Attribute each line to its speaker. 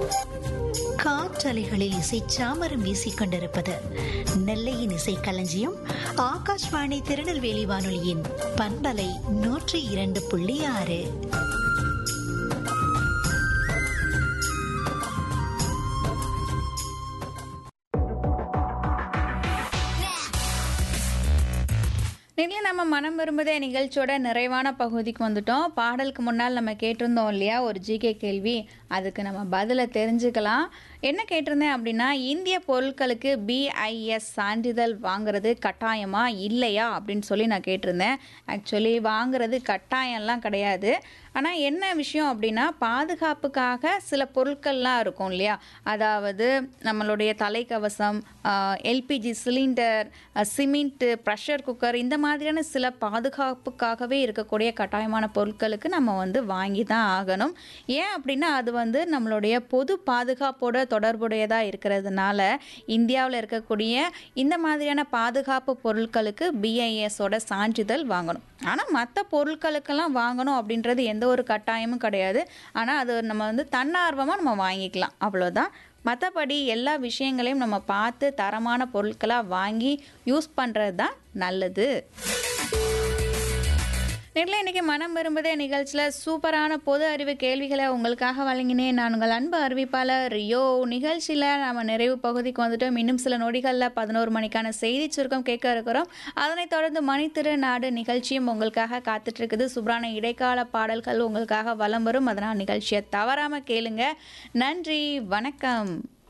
Speaker 1: காற்றலைகளில் இசை சாமரம் வீசிக் கொண்டிருப்பது நெல்லையின் இசை களஞ்சியம் ஆகாஷ்வாணி திருநெல்வேலி வானொலியின் பண்பலை நூற்றி இரண்டு புள்ளி ஆறு
Speaker 2: நெல்ல நம்ம மனம் விரும்புதே நிகழ்ச்சியோட நிறைவான பகுதிக்கு வந்துட்டோம் பாடலுக்கு முன்னால் நம்ம கேட்டிருந்தோம் இல்லையா ஒரு ஜிகே கேள்வி அதுக்கு நம்ம பதிலை தெரிஞ்சுக்கலாம் என்ன கேட்டிருந்தேன் அப்படின்னா இந்திய பொருட்களுக்கு பிஐஎஸ் சான்றிதழ் வாங்குறது கட்டாயமா இல்லையா அப்படின்னு சொல்லி நான் கேட்டிருந்தேன் ஆக்சுவலி வாங்குறது கட்டாயம்லாம் கிடையாது ஆனால் என்ன விஷயம் அப்படின்னா பாதுகாப்புக்காக சில பொருட்கள்லாம் இருக்கும் இல்லையா அதாவது நம்மளுடைய தலைக்கவசம் LPG cylinder cement pressure cooker இந்த மாதிரியான சில பாதுகாப்புக்காகவே இருக்கக்கூடிய கட்டாயமான பொருட்களுக்கு நம்ம வந்து வாங்கி தான் ஆகணும் ஏன் அப்படின்னா அது வந்து நம்மளுடைய பொது பாதுகாப்போட தொடர்புடையதாக இருக்கிறதுனால இந்தியாவில் இருக்கக்கூடிய இந்த மாதிரியான பாதுகாப்பு பொருட்களுக்கு பிஐஎஸோட சான்றிதழ் வாங்கணும் ஆனால் மற்ற பொருட்களுக்கெல்லாம் வாங்கணும் அப்படின்றது எந்த ஒரு கட்டாயமும் கிடையாது ஆனால் அது நம்ம வந்து தன்னார்வமாக நம்ம வாங்கிக்கலாம் அவ்வளோதான் மற்றபடி எல்லா விஷயங்களையும் நம்ம பார்த்து தரமான பொருட்களாக வாங்கி யூஸ் பண்ணுறது தான் நல்லது நேரில் இன்றைக்கி மனம் விரும்புதே நிகழ்ச்சியில் சூப்பரான பொது அறிவு கேள்விகளை உங்களுக்காக வழங்கினேன் நான் உங்கள் அன்பு அறிவிப்பாளர் ரியோ நிகழ்ச்சியில் நம்ம நிறைவு பகுதிக்கு வந்துட்டோம் இன்னும் சில நொடிகளில் பதினோரு மணிக்கான செய்தி சுருக்கம் கேட்க இருக்கிறோம் அதனைத் தொடர்ந்து மணித்திரு நாடு நிகழ்ச்சியும் உங்களுக்காக காத்துட்ருக்குது சூப்பரான இடைக்கால பாடல்கள் உங்களுக்காக வலம் வரும் அதனால் நிகழ்ச்சியை தவறாமல் கேளுங்க நன்றி வணக்கம்